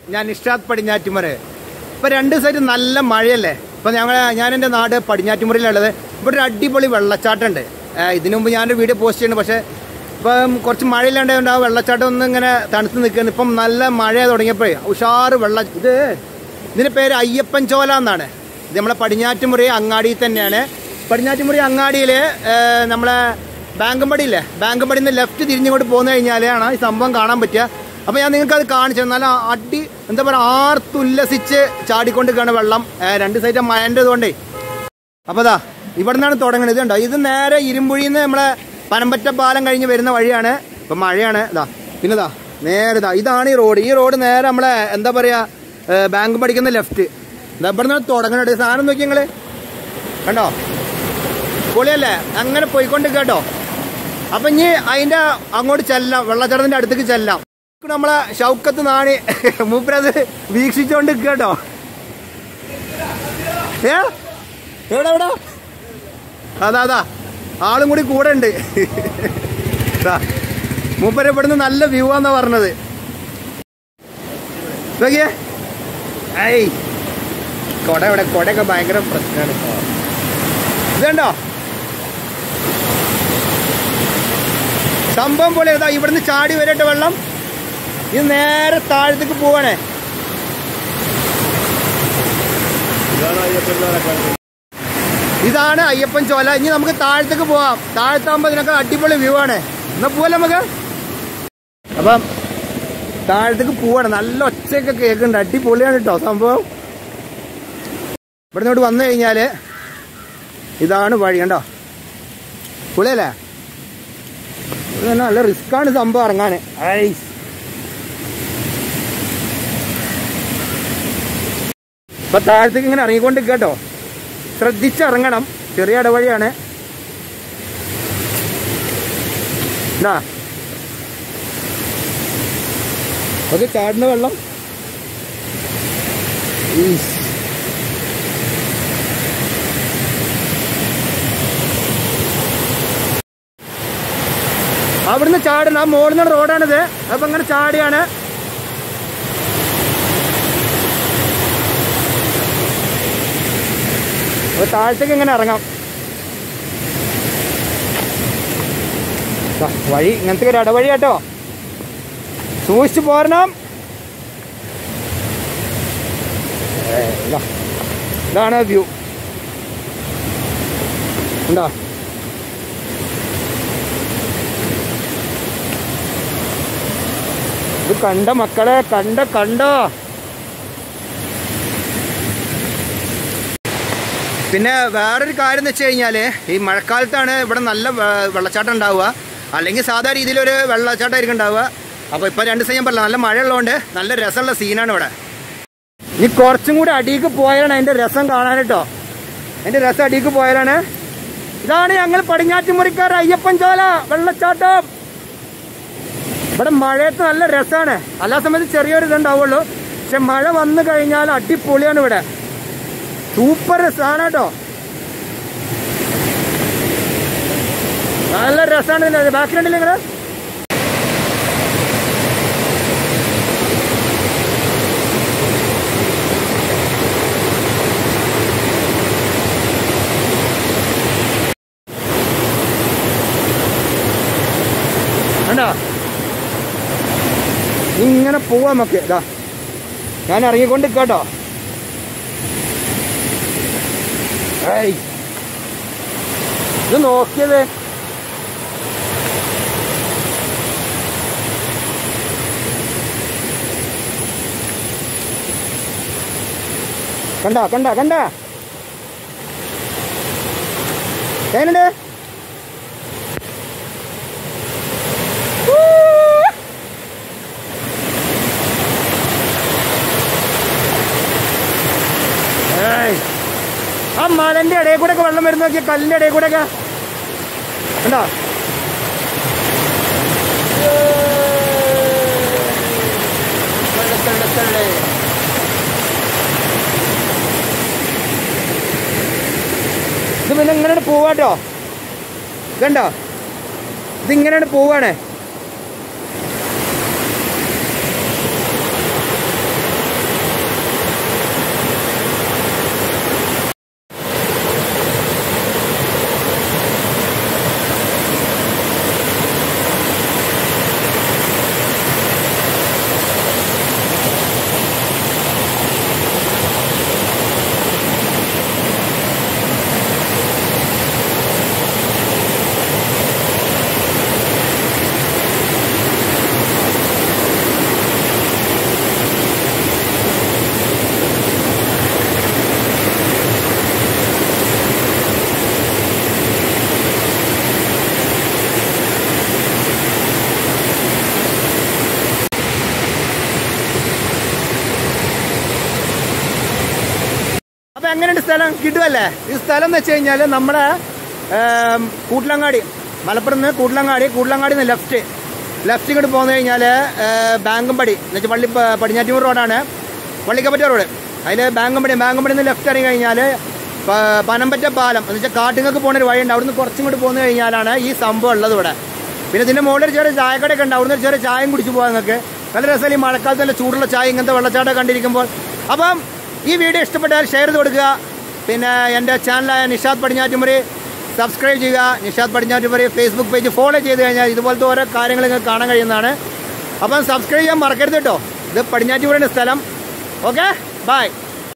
ഞാൻ നിഷാദ് പടിഞ്ഞാറ്റുമുറ ഇപ്പൊ രണ്ട് സൈഡ് നല്ല മഴയല്ലേ ഇപ്പൊ ഞങ്ങൾ ഞാൻ എൻ്റെ നാട് പടിഞ്ഞാറ്റുമുറയിലുള്ളത് ഇവിടെ ഒരു അടിപൊളി വെള്ളച്ചാട്ടമുണ്ട് ഏഹ് ഇതിനു മുമ്പ് ഞാനൊരു വീഡിയോ പോസ്റ്റ് ചെയ്യുന്നുണ്ട് പക്ഷേ ഇപ്പം കുറച്ച് മഴയില്ലാണ്ടായതുകൊണ്ട് ആ വെള്ളച്ചാട്ടം ഒന്ന് ഇങ്ങനെ തണുത്ത് നിൽക്കുന്നു ഇപ്പം നല്ല മഴ തുടങ്ങിയപ്പോഴേ ഉഷാറ് വെള്ള ഇത് ഇതിന്റെ പേര് അയ്യപ്പൻ ചോല എന്നാണ് ഇത് നമ്മളെ പടിഞ്ഞാറ്റുമുറി അങ്ങാടിയിൽ തന്നെയാണ് പടിഞ്ഞാറ്റുമുറി അങ്ങാടിയിൽ നമ്മളെ ബാങ്കമ്പടി ഇല്ലേ ബാങ്കമ്പടിയിൽ നിന്ന് ലെഫ്റ്റ് തിരിഞ്ഞുകൊണ്ട് പോന്നു കഴിഞ്ഞാലാണ് ഈ സംഭവം കാണാൻ പറ്റുക അപ്പോൾ ഞാൻ നിങ്ങൾക്ക് അത് കാണിച്ചു നല്ല അടി എന്താ പറയുക ആർത്തുല്ലസിച്ച് ചാടിക്കൊണ്ടിരിക്കുകയാണ് വെള്ളം ഏ, രണ്ട് സൈഡ് മഴൻ്റെ കൊണ്ടേ അപ്പോൾ അതാ ഇവിടെ നിന്നാണ് തുടങ്ങുന്നത് ഇത് കണ്ടോ ഇത് നേരെ ഇരുമ്പുഴിയിൽ നിന്ന് നമ്മളെ പനമ്പറ്റ പാലം കഴിഞ്ഞ് വരുന്ന വഴിയാണ് ഇപ്പം മഴയാണ് ഇതാ പിന്നെ ഇതാ നേരെ ഇതാ ഇതാണ് ഈ റോഡ് ഈ റോഡ് നേരെ നമ്മളെ എന്താ പറയുക ബാങ്ക് പഠിക്കുന്ന ലെഫ്റ്റ് ഇതാ ഇവിടെ നിന്നാണ് തുടങ്ങുന്നത് സാധനം നോക്കി നിങ്ങൾ കണ്ടോ പൊളിയല്ലേ അങ്ങനെ പോയിക്കൊണ്ട് കേട്ടോ അപ്പൊ ഇനി അതിന്റെ അങ്ങോട്ട് ചെല്ലാം വെള്ളച്ചാട്ടത്തിന്റെ അടുത്തേക്ക് ചെല്ലാം നമ്മളെ ഷൗക്കത്ത് നാണി മൂപ്പരത് വീക്ഷിച്ചോണ്ട് കേട്ടോ ഏ എവിടെ എവിടെ അതാ അതാ ആളും കൂടി കൂടെ ഉണ്ട് ദാ, മൂപ്പര് ഇവിടുന്ന് നല്ല വ്യൂ ആന്നാ പറഞ്ഞത് നോക്കിയേ ഐ കൊട ഇവിടെ കൊടയൊക്കെ ഭയങ്കര പ്രശ്നമാണ് ഇതുണ്ടോ സംഭവം പോലെ ഇതാ ഇവിടുന്ന് ചാടി വരട്ടെ വെള്ളം ഇത് നേരെ താഴത്തേക്ക് പോവാണേ ഇതാണ് അയ്യപ്പൻ ചോല ഇനി നമുക്ക് താഴത്തേക്ക് പോവാം താഴത്താകുമ്പോ ഇതിനൊക്കെ അടിപൊളി വ്യൂ ആണ് എന്നാ പോവല്ലേ നമുക്ക് അപ്പം താഴത്തേക്ക് പോവാണ് നല്ല ഒച്ചയൊക്കെ കേൾക്കുന്നുണ്ട് അടിപൊളിയാണ് കേട്ടോ സംഭവം ഇവിടെ നിന്ന് വന്നു കഴിഞ്ഞാല് ഇതാണ് വഴി കണ്ടോ പൊളിയല്ലേ ഇത് തന്നെ നല്ല റിസ്ക് ആണ് സംഭവം ഇറങ്ങാൻ ഐസ് ഇപ്പൊ താഴത്തേക്ക് ഇങ്ങനെ ഇറങ്ങിക്കൊണ്ട് കേട്ടോ ശ്രദ്ധിച്ചിറങ്ങണം ചെറിയ ഇടവഴിയാണ് എന്നാ അത് ചാടുന്ന വെള്ളം ഈസ്. അവിടുന്ന് ചാടുന്ന ആ മോളിൽ റോഡാണിത് അപ്പൊ ഇങ്ങനെ ചാടിയാണ് അപ്പൊ താഴത്തേക്ക് ഇങ്ങനെ ഇറങ്ങാം ദാ, വഴി ഇങ്ങനത്തെ ഒരു ഇടവഴി കേട്ടോ സൂക്ഷിച്ചു പോരണം ഏ, ഇതാ. ഇതാണ് വ്യൂ ഉണ്ടോ ഇത് കണ്ട മക്കളെ കണ്ട കണ്ടോ പിന്നെ വേറൊരു കാര്യം എന്ന് വെച്ച് കഴിഞ്ഞാൽ ഈ മഴക്കാലത്താണ് ഇവിടെ നല്ല വെ- വെള്ളച്ചാട്ടം ഉണ്ടാവുക അല്ലെങ്കിൽ സാധാ രീതിയിലൊരു വെള്ളച്ചാട്ടമായിരിക്കും ഉണ്ടാവുക അപ്പോൾ ഇപ്പോൾ രണ്ട് ദിവസം ഞാൻ പറഞ്ഞില്ല നല്ല മഴ ഉള്ളതുകൊണ്ട് നല്ല രസമുള്ള സീനാണ് ഇവിടെ ഇനി കുറച്ചും കൂടി അടിയിക്ക് പോയാലാണ് അതിൻ്റെ രസം കാണാൻ കേട്ടോ അതിൻ്റെ രസം അടിയിക്ക് പോയാലാണ് ഇതാണ് ഞങ്ങൾ പടിഞ്ഞാറ്റുമുറിക്കാർ അയ്യപ്പൻ ചോല വെള്ളച്ചാട്ടം ഇവിടെ മഴയത്ത് നല്ല രസമാണ് എല്ലാ സമയത്ത് ചെറിയൊരു ഇതുണ്ടാവുള്ളൂ പക്ഷെ മഴ വന്നു കഴിഞ്ഞാൽ അടിപൊളിയാണ് ഇവിടെ സൂപ്പർ രസമാണ് കേട്ടോ നല്ല രസമാണ് ഇതിന്റെ ബാക്കിലുണ്ടല്ലേ നിങ്ങള് കണ്ടോ ഇങ്ങനെ പോവാം നമുക്ക് ഇതാ ഞാൻ ഇറങ്ങിക്കൊണ്ട് കേട്ടോ ഏയ് ഇത് നോക്കിയത് കണ്ട കണ്ട കണ്ട എങ്ങനുണ്ട് ഏയ് ആ മലന്റെ ഇടയിൽ കൂടെ ഒക്കെ വെള്ളം വരുന്ന നോക്കിയ കല്ലിന്റെ ഇടയിൽ കൂടെ ഒക്കെ കണ്ടോ ഇത് പിന്നെ ഇങ്ങനെ പോവാട്ടോ ഇതുണ്ടോ ഇതിങ്ങനെ പോവാണ് എങ്ങനെയുണ്ട് സ്ഥലം കിട്ടുമല്ലേ ഈ സ്ഥലം എന്ന് വെച്ച് കഴിഞ്ഞാൽ നമ്മുടെ ഏം, കൂട്ടിലങ്ങാടി മലപ്പുറം നിന്ന് കൂട്ടിലങ്ങാടി കൂട്ടിലങ്ങാടി നിന്ന് ലെഫ്റ്റ് ലെഫ്റ്റ് ഇങ്ങോട്ട് പോന്നു കഴിഞ്ഞാൽ ബാങ്കമ്പടി എന്ന് വെച്ചാൽ പള്ളി പ- പടിഞ്ഞാറ്റൂർ റോഡാണ് പള്ളിക്കപ്പറ്റ റോഡ് അതിൽ ബാങ്കമ്പടി ബാങ്കമ്പടി നിന്ന് ലെഫ്റ്റ് ഇറങ്ങി കഴിഞ്ഞാൽ പനമ്പറ്റ പാലം എന്ന് വെച്ചാൽ കാട്ടുങ്ങൾക്ക് പോകുന്ന ഒരു വഴിയുണ്ട് അവിടുന്ന് കുറച്ചും കൂടി പോന്നു കഴിഞ്ഞാലാണ് ഈ സംഭവം ഉള്ളത് ഇവിടെ പിന്നെ ഇതിൻ്റെ മുകളിൽ ഒരു ചെറിയ ചായക്കടയൊക്കെ ഉണ്ട് അവിടുന്ന് ഒരു ചെറിയ ചായയും കുടിച്ചു പോകാൻ നിങ്ങൾക്ക് നല്ല രസമല്ല ഈ മഴക്കാലത്ത് നല്ല ചൂടുള്ള ചായ ഇങ്ങനത്തെ വെള്ളച്ചാട്ടം കണ്ടിരിക്കുമ്പോൾ അപ്പം ഈ വീഡിയോ ഇഷ്ടപ്പെട്ടാൽ ഷെയർ ചെയ്ത് കൊടുക്കുക പിന്നെ എൻ്റെ ചാനലായ നിഷാദ് പടിഞ്ഞാറ്റുമുറി സബ്സ്ക്രൈബ് ചെയ്യുക Nishad Padinjattumuri Facebook page follow ചെയ്ത് കഴിഞ്ഞാൽ ഇതുപോലത്തെ ഓരോ കാര്യങ്ങൾ നിങ്ങൾക്ക് കാണാൻ കഴിയുന്നതാണ് അപ്പം സബ്സ്ക്രൈബ് ചെയ്യാൻ മറക്കരുത് കേട്ടോ ഇത് പടിഞ്ഞാറ്റുമുറിയുടെ സ്ഥലം ഓക്കെ ബൈ